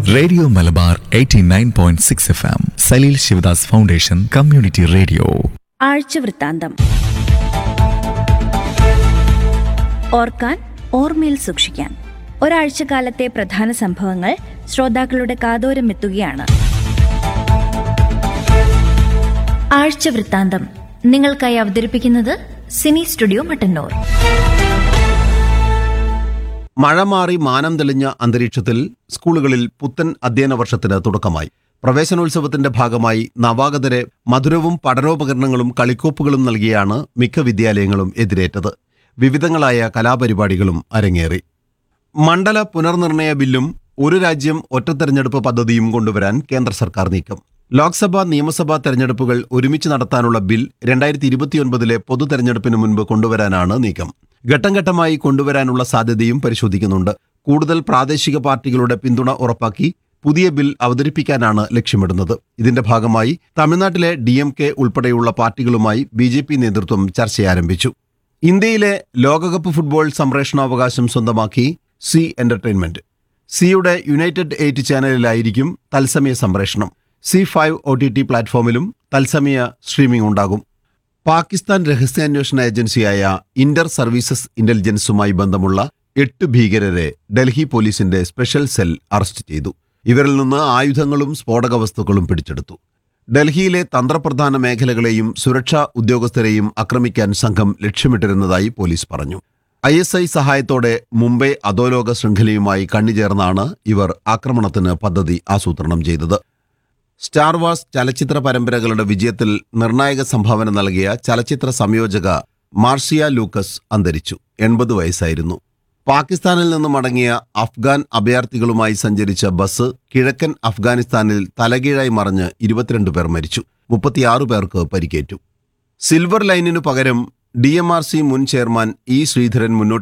radio Malabar 89.6 point six F M Saleel Sivadas foundation community radio ആഴ്ചവൃത്താന്തം ഓർക്കാൻ ഓർമ്മയിൽ സൂക്ഷിക്കാൻ ഒരാഴ്ചക്കാലത്തെ പ്രധാന സംഭവങ്ങൾ ശ്രോതാക്കളുടെ കാതോരം എത്തുകയാണ് ആഴ്ചവൃത്താന്തം നിങ്ങൾക്കായി അവതരിപ്പിക്കുന്നത് സിനി സ്റ്റുഡിയോ മട്ടന്നൂർ മഴ മാറി മാനം തെളിഞ്ഞ അന്തരീക്ഷത്തിൽ സ്കൂളുകളിൽ പുത്തൻ അധ്യയന വർഷത്തിന് തുടക്കമായി പ്രവേശനോത്സവത്തിന്റെ ഭാഗമായി നവാഗതരെ മധുരവും പഠനോപകരണങ്ങളും കളിക്കോപ്പുകളും നൽകിയാണ് മിക്ക വിദ്യാലയങ്ങളും എതിരേറ്റത് വിവിധങ്ങളായ കലാപരിപാടികളും അരങ്ങേറി മണ്ഡല പുനർനിർണയ ബില്ലും ഒരു രാജ്യം ഒറ്റ തെരഞ്ഞെടുപ്പ് പദ്ധതിയും കൊണ്ടുവരാൻ കേന്ദ്ര സർക്കാർ നീക്കം ലോക്സഭാ നിയമസഭാ തെരഞ്ഞെടുപ്പുകൾ ഒരുമിച്ച് നടത്താനുള്ള ബിൽ രണ്ടായിരത്തി ഇരുപത്തിയൊൻപതിലെ പൊതു തെരഞ്ഞെടുപ്പിന് മുൻപ് കൊണ്ടുവരാനാണ് നീക്കം ഘട്ടം ഘട്ടമായി കൊണ്ടുവരാനുള്ള സാധ്യതയും പരിശോധിക്കുന്നുണ്ട് കൂടുതൽ പ്രാദേശിക പാർട്ടികളുടെ പിന്തുണ ഉറപ്പാക്കി പുതിയ ബിൽ അവതരിപ്പിക്കാനാണ് ലക്ഷ്യമിടുന്നത് ഇതിന്റെ ഭാഗമായി തമിഴ്നാട്ടിലെ ഡി എം കെ ഉൾപ്പെടെയുള്ള പാർട്ടികളുമായി ബി ജെ പി നേതൃത്വം ചർച്ചയാരംഭിച്ചു ഇന്ത്യയിലെ ലോകകപ്പ് ഫുട്ബോൾ സംപ്രേഷണാവകാശം സ്വന്തമാക്കി സി എന്റർടൈൻമെന്റ് സിയുടെ യുണൈറ്റഡ് എയ്റ്റ് ചാനലിലായിരിക്കും തത്സമയ സംപ്രേഷണം Zee five O T T പ്ലാറ്റ്ഫോമിലും തത്സമയ സ്ട്രീമിംഗ് ഉണ്ടാകും പാകിസ്ഥാൻ രഹസ്യാന്വേഷണ ഏജൻസിയായ ഇന്റർ സർവീസസ് ഇന്റലിജൻസുമായി ബന്ധമുള്ള എട്ട് ഭീകരരെ ഡൽഹി പോലീസിന്റെ സ്പെഷ്യൽ സെൽ അറസ്റ്റ് ചെയ്തു ഇവരിൽ നിന്ന് ആയുധങ്ങളും സ്ഫോടക വസ്തുക്കളും പിടിച്ചെടുത്തു ഡൽഹിയിലെ തന്ത്രപ്രധാന മേഖലകളെയും സുരക്ഷാ ഉദ്യോഗസ്ഥരെയും ആക്രമിക്കാൻ സംഘം ലക്ഷ്യമിട്ടിരുന്നതായി പോലീസ് പറഞ്ഞു ഐ എസ് ഐ സഹായത്തോടെ മുംബൈ അധോലോക ശൃംഖലയുമായി കണ്ണിചേർന്നാണ് ഇവർ ആക്രമണത്തിന് പദ്ധതി ആസൂത്രണം ചെയ്തത് സ്റ്റാർ വാർസ് ചലച്ചിത്ര പരമ്പരകളുടെ വിജയത്തിൽ നിർണായക സംഭാവന നൽകിയ ചലച്ചിത്ര സംയോജക മാർഷിയ ലൂക്കസ് അന്തരിച്ചു എൺപത് വയസ്സായിരുന്നു പാകിസ്ഥാനിൽ നിന്ന് മടങ്ങിയ അഫ്ഗാൻ അഭയാർത്ഥികളുമായി സഞ്ചരിച്ച ബസ് കിഴക്കൻ അഫ്ഗാനിസ്ഥാനിൽ തലകീഴായി മറിഞ്ഞ് ഇരുപത്തിരണ്ട് പേർ മരിച്ചു മുപ്പത്തിയാറ് പേർക്ക് പരിക്കേറ്റു സിൽവർ ലൈനിനു പകരം ഡി എം ആർ സി മുൻ ചെയർമാൻ ഇ ശ്രീധരൻ മുന്നോട്ട്